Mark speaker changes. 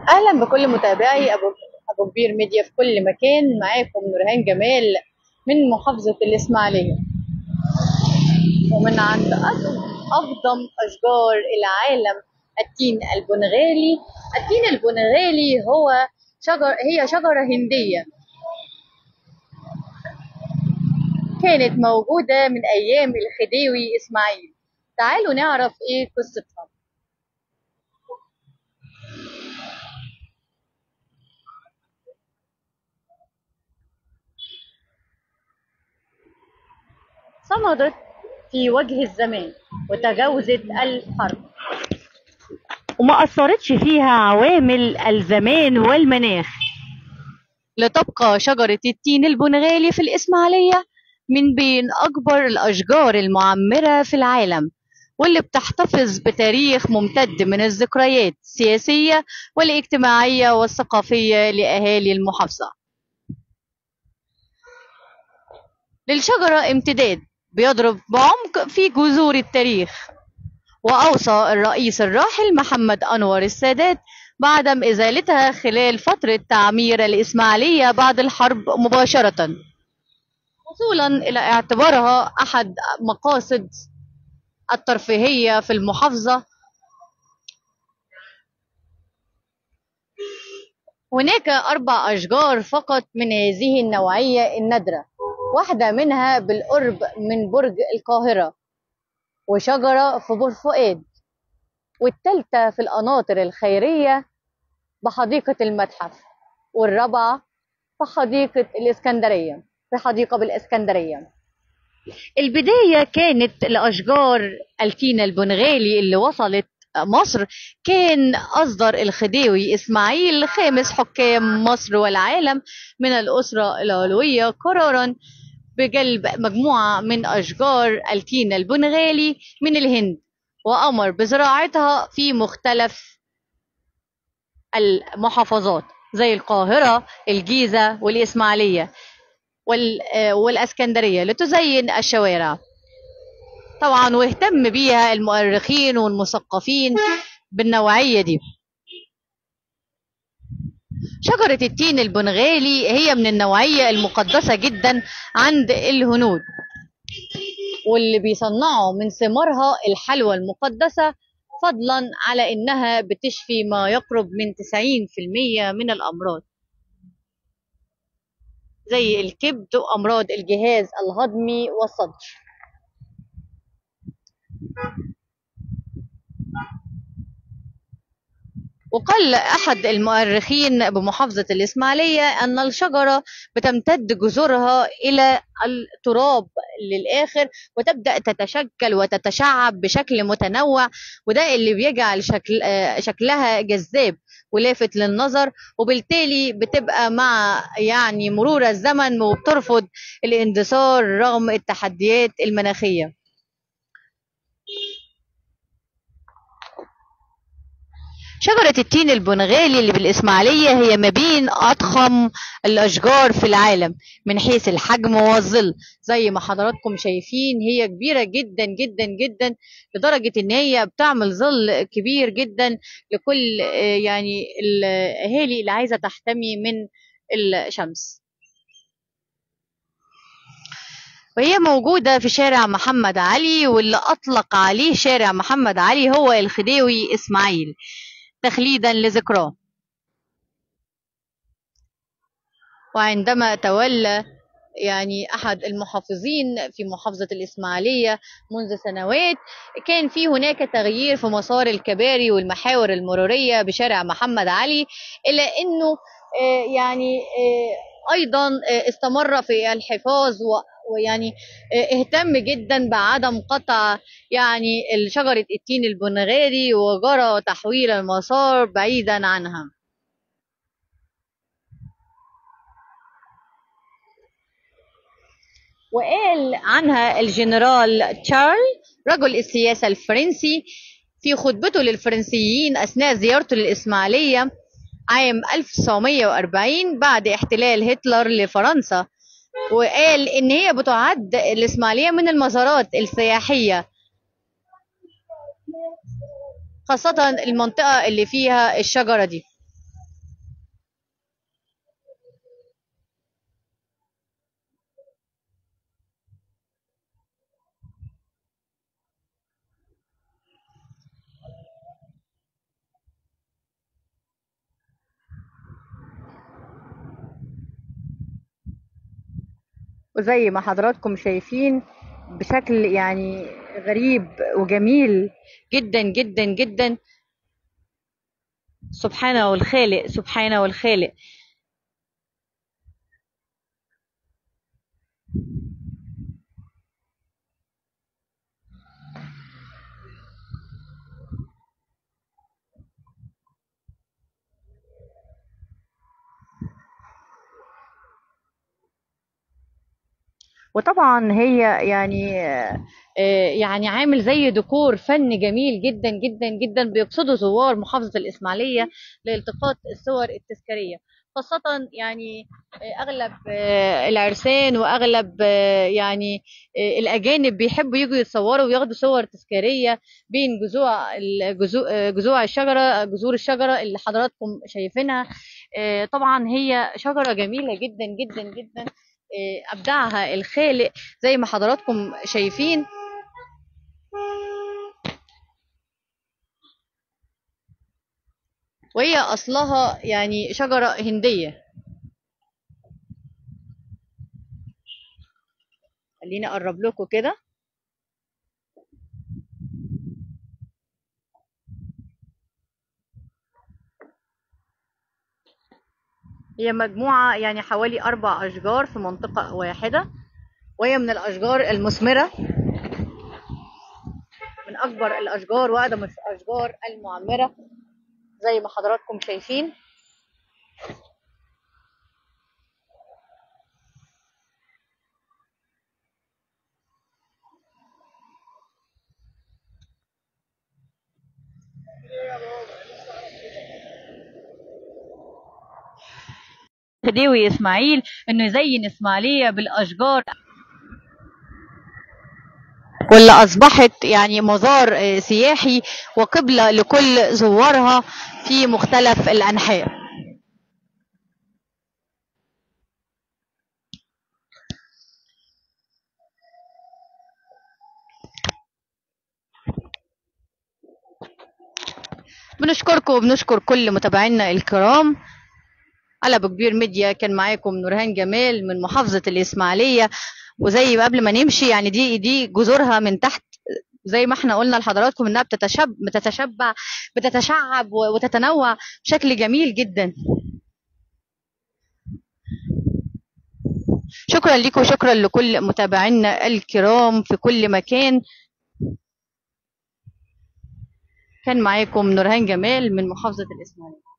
Speaker 1: اهلا بكل متابعي ابو ابو كبير ميديا في كل مكان معاكم نورهان جمال من محافظه الاسماعيليه ومن عند أقدم اقدم اشجار العالم التين البنغالي التين البنغالي هو شجر هي شجره هنديه كانت موجوده من ايام الخديوي اسماعيل تعالوا نعرف ايه قصتها صمدت في وجه الزمان وتجاوزت الحرب وما أثرتش فيها عوامل الزمان والمناخ لتبقى شجرة التين البنغالي في الإسماعيلية من بين أكبر الأشجار المعمرة في العالم واللي بتحتفظ بتاريخ ممتد من الذكريات السياسية والاجتماعية والثقافية لأهالي المحافظة للشجرة امتداد بيضرب بعمق في جذور التاريخ وأوصى الرئيس الراحل محمد أنور السادات بعدم إزالتها خلال فترة تعمير الإسماعيلية بعد الحرب مباشرة وصولا إلى اعتبارها أحد مقاصد الترفيهية في المحافظة هناك أربع أشجار فقط من هذه النوعية النادرة واحدة منها بالقرب من برج القاهرة وشجرة في بور فؤاد والتالتة في القناطر الخيرية بحديقة المتحف والرابعة في حديقة الإسكندرية في حديقة بالإسكندرية البداية كانت لأشجار التين البنغالي اللي وصلت مصر كان أصدر الخديوي إسماعيل خامس حكام مصر والعالم من الأسرة العلوية قرارا بجلب مجموعة من أشجار التين البنغالي من الهند وأمر بزراعتها في مختلف المحافظات زي القاهرة الجيزة والإسماعيلية والاسكندريه لتزين الشوارع طبعا واهتم بيها المؤرخين والمثقفين بالنوعيه دي شجرة التين البنغالي هي من النوعية المقدسة جدا عند الهنود واللي بيصنعوا من ثمارها الحلوى المقدسة فضلا على إنها بتشفي ما يقرب من 90% من الأمراض زي الكبد وأمراض الجهاز الهضمي والصدر وقال أحد المؤرخين بمحافظة الإسماعيلية أن الشجرة بتمتد جذورها إلى التراب للآخر وتبدأ تتشكل وتتشعب بشكل متنوع وده اللي بيجعل شكل شكلها جذاب ولافت للنظر وبالتالي بتبقى مع يعني مرور الزمن وبترفض الاندثار رغم التحديات المناخيه شجرة التين البنغالي اللي بالإسماعيلية هي ما بين أضخم الأشجار في العالم من حيث الحجم والظل زي ما حضراتكم شايفين هي كبيرة جدا جدا جدا لدرجة إن هي بتعمل ظل كبير جدا لكل يعني الأهالي اللي عايزة تحتمي من الشمس وهي موجودة في شارع محمد علي واللي أطلق عليه شارع محمد علي هو الخديوي إسماعيل تخليدا لذكراه وعندما تولى يعني أحد المحافظين في محافظة الإسماعيلية منذ سنوات كان في هناك تغيير في مسار الكباري والمحاور المرورية بشارع محمد علي إلا أنه يعني أيضا استمر في الحفاظ ويعني اهتم جدا بعدم قطع يعني شجرة التين البنغالي وجرى تحويل المسار بعيدا عنها وقال عنها الجنرال تشارل رجل السياسة الفرنسي في خطبته للفرنسيين أثناء زيارته للإسماعيلية عام 1940 بعد احتلال هتلر لفرنسا وقال ان هي بتعد الاسماعيليه من المزارات السياحيه خاصه المنطقه اللي فيها الشجره دي وزي ما حضراتكم شايفين بشكل يعني غريب وجميل جدا جدا جدا سبحانه والخالق سبحانه والخالق وطبعا هي يعني آه، يعني عامل زي ديكور فن جميل جدا جدا جدا بيقصده زوار محافظة الإسماعيلية لالتقاط الصور التذكارية خاصة يعني آه، أغلب آه، العرسان وأغلب آه، يعني آه، الأجانب بيحبوا يجوا يتصوروا وياخدوا صور تذكارية بين جذوع الجذو- آه، جذوع الشجرة جذور الشجرة اللي حضراتكم شايفينها آه، طبعا هي شجرة جميلة جدا جدا جدا آه، أبدعها الخالق زي ما حضراتكم شايفين وهي أصلها يعني شجرة هندية خليني أقرب لكم كده هي مجموعة يعني حوالي أربع أشجار في منطقة واحدة وهي من الأشجار المثمرة من أكبر الأشجار وأقدم الأشجار المعمرة زي ما حضراتكم شايفين خديوي إسماعيل إنه يزين إسماعيلية بالأشجار واللي أصبحت يعني مزار آه، سياحي وقبلة لكل زوارها في مختلف الأنحاء بنشكركم وبنشكر كل متابعينا الكرام على أبو كبير ميديا كان معاكم نورهان جمال من محافظة الإسماعيلية وزي ما قبل ما نمشي يعني دي دي جذورها من تحت زي ما احنا قلنا لحضراتكم انها بتتشب بتتشبع بتتشعب و- وتتنوع بشكل جميل جدا شكرا لكم وشكرا لكل متابعينا الكرام في كل مكان كان معاكم نورهان جمال من محافظة الإسماعيلية